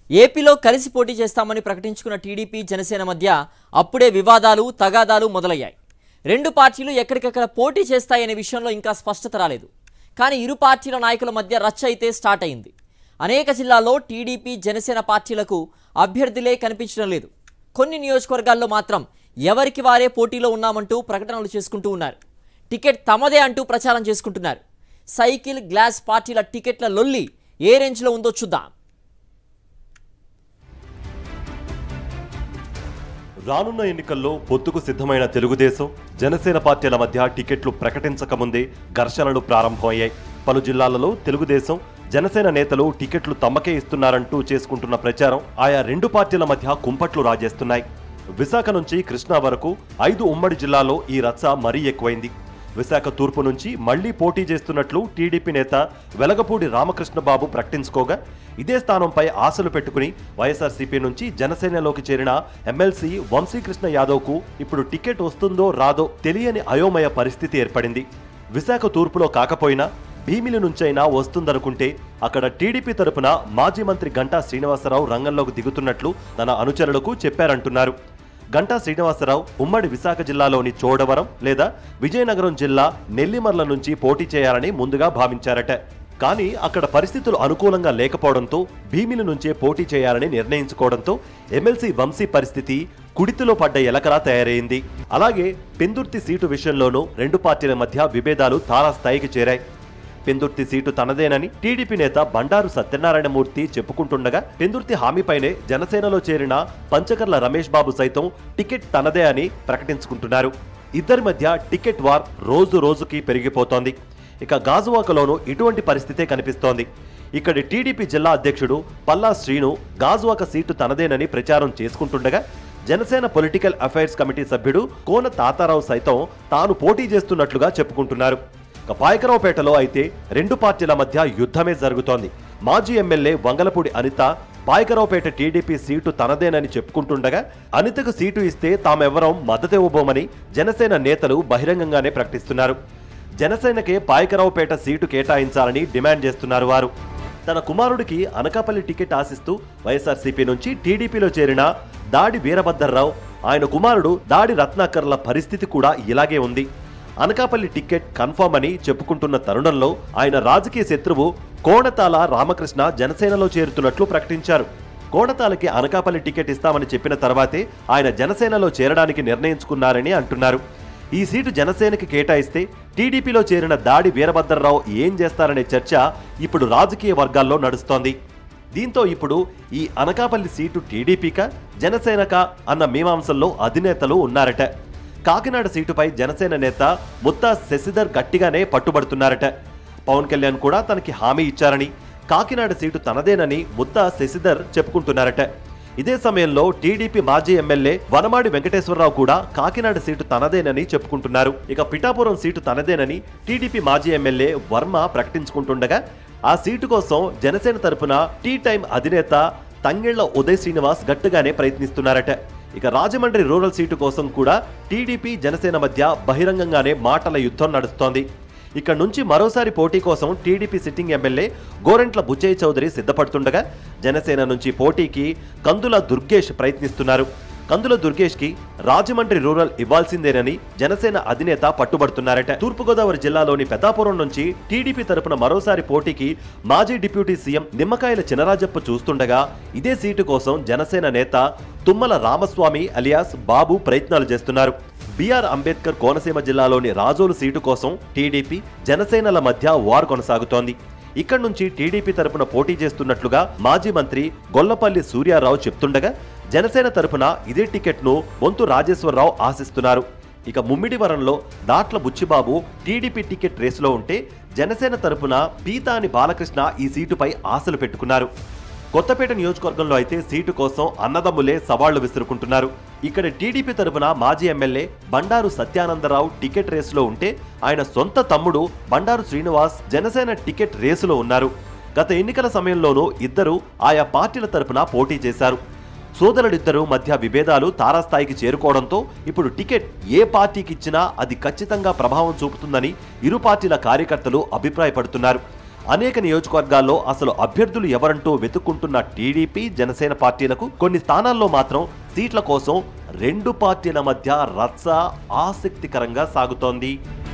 ఏపీలో కలిసి పోటీ చేస్తామని ప్రకటించుకున్న టీడీపీ జనసేన మధ్య అప్పుడే వివాదాలు తగాదాలు మొదలయ్యాయి రెండు పార్టీలు ఎక్కడికెక్కడ పోటీ చేస్తాయనే విషయంలో ఇంకా స్పష్టత రాలేదు కానీ ఇరు పార్టీల నాయకుల మధ్య రచ్చ అయితే స్టార్ట్ అయింది అనేక జిల్లాల్లో టీడీపీ జనసేన పార్టీలకు అభ్యర్థులే కనిపించడం లేదు కొన్ని నియోజకవర్గాల్లో మాత్రం ఎవరికి వారే పోటీలో ఉన్నామంటూ ప్రకటనలు చేసుకుంటూ ఉన్నారు టికెట్ తమదే అంటూ ప్రచారం చేసుకుంటున్నారు సైకిల్ గ్లాస్ పార్టీల టికెట్ల లొల్లి ఏ రేంజ్లో ఉందో చూద్దాం రానున్న ఎన్నికల్లో పొత్తుకు సిద్ధమైన తెలుగుదేశం జనసేన పార్టీల మధ్య టికెట్లు ప్రకటించకముందే ఘర్షణలు ప్రారంభమయ్యాయి పలు జిల్లాలలో తెలుగుదేశం జనసేన నేతలు టికెట్లు తమకే ఇస్తున్నారంటూ చేసుకుంటున్న ప్రచారం ఆయా రెండు పార్టీల మధ్య కుంపట్లు రాజేస్తున్నాయి విశాఖ నుంచి కృష్ణా వరకు ఐదు ఉమ్మడి జిల్లాల్లో ఈ రచ్చ మరీ ఎక్కువైంది విశాఖ తూర్పు నుంచి మళ్లీ పోటీ చేస్తున్నట్లు టీడీపీ నేత వెలగపూడి రామకృష్ణబాబు ప్రకటించుకోగా ఇదే స్థానంపై ఆశలు పెట్టుకుని వైఎస్ఆర్సీపీ నుంచి జనసేనలోకి చేరిన ఎమ్మెల్సీ వంశీకృష్ణ యాదవ్కు ఇప్పుడు టికెట్ వస్తుందో రాదో తెలియని అయోమయ పరిస్థితి ఏర్పడింది విశాఖ తూర్పులో కాకపోయినా భీమిలి నుంచైనా వస్తుందనుకుంటే అక్కడ టీడీపీ తరపున మాజీ మంత్రి గంటా శ్రీనివాసరావు రంగంలోకి దిగుతున్నట్లు తన అనుచరులకు చెప్పారంటున్నారు గంటా శ్రీనివాసరావు ఉమ్మడి విశాఖ జిల్లాలోని చోడవరం లేదా విజయనగరం జిల్లా నెల్లిమర్ల నుంచి పోటీ చేయాలని ముందుగా భావించారట కానీ అక్కడ పరిస్థితులు అనుకూలంగా లేకపోవడంతో భీమిలి నుంచే పోటీ చేయాలని నిర్ణయించుకోవడంతో ఎమ్మెల్సీ వంశీ పరిస్థితి కుడితిలో పడ్డ ఎలకలా తయారైంది అలాగే పెందుర్తి సీటు విషయంలోనూ రెండు పార్టీల మధ్య విభేదాలు తారాస్థాయికి చేరాయి పెందుర్తి సీటు తనదేనని టీడీపీ నేత బండారు సత్యనారాయణమూర్తి చెప్పుకుంటుండగా పెందుర్తి హామీపైనే జనసేనలో చేరిన పంచకర్ల రమేష్ బాబు సైతం టికెట్ తనదే అని ప్రకటించుకుంటున్నారు ఇద్దరి మధ్య టికెట్ వార్ రోజు రోజుకి పెరిగిపోతోంది ఇక గాజువాకలోనూ ఇటువంటి పరిస్థితే కనిపిస్తోంది ఇక్కడి టీడీపీ జిల్లా అధ్యక్షుడు పల్లా శ్రీను గాజువాక సీటు తనదేనని ప్రచారం చేసుకుంటుండగా జనసేన పొలిటికల్ అఫైర్స్ కమిటీ సభ్యుడు కోన తాతారావు సైతం తాను పోటీ చేస్తున్నట్లుగా చెప్పుకుంటున్నారు ఇక పాయకరావుపేటలో అయితే రెండు పార్టీల మధ్య యుద్ధమే జరుగుతోంది మాజీ MLA Vangalapudi Anitha Payakaraopeta TDP seat తనదేనని చెప్పుకుంటుండగా అనితకు సీటు ఇస్తే తామెవరం మద్దతు ఇవ్వబోమని జనసేన నేతలు బహిరంగంగానే ప్రకటిస్తున్నారు జనసేనకే పాయకరావుపేట సీటు కేటాయించాలని డిమాండ్ చేస్తున్నారు వారు తన కుమారుడికి అనకాపల్లి టికెట్ ఆశిస్తూ వైఎస్ఆర్సీపీ నుంచి టీడీపీలో చేరిన దాడి వీరభద్రరావు ఆయన కుమారుడు దాడి రత్నాకర్ల పరిస్థితి కూడా ఇలాగే ఉంది అనకాపల్లి టికెట్ కన్ఫర్మ్ అని చెప్పుకుంటున్న తరుణంలో ఆయన రాజకీయ శత్రువు కోణతాల రామకృష్ణ జనసేనలో చేరుతున్నట్లు ప్రకటించారు కోణతాలకి అనకాపల్లి టికెట్ ఇస్తామని చెప్పిన తర్వాతే ఆయన జనసేనలో చేరడానికి నిర్ణయించుకున్నారని అంటున్నారు ఈ సీటు జనసేనకి కేటాయిస్తే టీడీపీలో చేరిన దాడి వీరభద్రరావు ఏం చేస్తారనే చర్చ ఇప్పుడు రాజకీయ వర్గాల్లో నడుస్తోంది దీంతో ఇప్పుడు ఈ అనకాపల్లి సీటు టీడీపీకా జనసేనకా అన్న మీమాంసల్లో అధినేతలు ఉన్నారట కాకినాడ సీటుపై జనసేన నేత ముత్తా శశిధర్ గట్టిగానే పట్టుబడుతున్నారట పవన్ కళ్యాణ్ కూడా తనకి హామీ ఇచ్చారని కాకినాడ సీటు తనదేనని ముత్తా శశిధర్ చెప్పుకుంటున్నారట ఇదే సమయంలో టీడీపీ మాజీ ఎమ్మెల్యే వనమాడి వెంకటేశ్వరరావు కూడా కాకినాడ సీటు తనదేనని చెప్పుకుంటున్నారు ఇక పిఠాపురం సీటు తనదేనని టీడీపీ మాజీ ఎమ్మెల్యే వర్మ ప్రకటించుకుంటుండగా ఆ సీటు కోసం జనసేన తరపున టీ టైం అధినేత తంగెళ్ల ఉదయ్ శ్రీనివాస్ గట్టిగానే ప్రయత్నిస్తున్నారట ఇక రాజమండ్రి రూరల్ సీటు కోసం కూడా టీడీపీ జనసేన మధ్య బహిరంగంగానే మాటల యుద్ధం నడుస్తోంది ఇక్కడ నుంచి మరోసారి పోటీ కోసం TDP sitting MLA Gorantla Butchaiah Chowdary సిద్ధపడుతుండగా జనసేన నుంచి పోటీకి కందుల దుర్గేష్ ప్రయత్నిస్తున్నారు కందుల దుర్గేష్ కి రాజమండ్రి రూరల్ ఇవ్వాల్సిందేనని జనసేన అధినేత పట్టుబడుతున్నారట తూర్పుగోదావరి జిల్లాలోని పెద్దాపురం నుంచి టీడీపీ తరపున మరోసారి పోటీకి మాజీ డిప్యూటీ సీఎం నిమ్మకాయల చినరాజప్ప చూస్తుండగా ఇదే సీటు కోసం జనసేన నేత తుమ్మల రామస్వామి అలియాస్ బాబు ప్రయత్నాలు చేస్తున్నారు బీఆర్ అంబేద్కర్ కోనసీమ జిల్లాలోని రాజోలు సీటు కోసం టీడీపీ జనసేనల మధ్య వార్ కొనసాగుతోంది ఇక్కడి నుంచి టీడీపీ తరపున పోటీ చేస్తున్నట్లుగా మాజీ మంత్రి గొల్లపల్లి సూర్యారావు చెప్తుండగా జనసేన తరపున ఇదే టికెట్ను బొంతు రాజేశ్వరరావు ఆశిస్తున్నారు ఇక ముమ్మిడివరంలో దాట్ల బుచ్చిబాబు టీడీపీ టికెట్ రేసులో ఉంటే జనసేన తరపున పీతాని బాలకృష్ణ ఈ సీటుపై ఆశలు పెట్టుకున్నారు కొత్తపేట నియోజకవర్గంలో అయితే సీటు కోసం అన్నదమ్ములే సవాళ్లు విసురుకుంటున్నారు ఇక్కడ టీడీపీ తరపున మాజీ ఎమ్మెల్యే బండారు సత్యానందరావు టికెట్ రేసులో ఉంటే ఆయన సొంత తమ్ముడు బండారు శ్రీనివాస్ జనసేన టికెట్ రేసులో ఉన్నారు గత ఎన్నికల సమయంలోనూ ఇద్దరు ఆయా పార్టీల తరపున పోటీ చేశారు సోదరుడిద్దరూ మధ్య విభేదాలు తారాస్థాయికి చేరుకోవడంతో ఇప్పుడు టికెట్ ఏ పార్టీకి ఇచ్చినా అది ఖచ్చితంగా ప్రభావం చూపుతుందని ఇరు పార్టీల కార్యకర్తలు అభిప్రాయపడుతున్నారు అనేక నియోజకవర్గాల్లో అసలు అభ్యర్థులు ఎవరంటూ వెతుక్కుంటున్న టీడీపీ జనసేన పార్టీలకు కొన్ని స్థానాల్లో మాత్రం సీట్ల కోసం రెండు పార్టీల మధ్య రచ్చ ఆసక్తికరంగా సాగుతోంది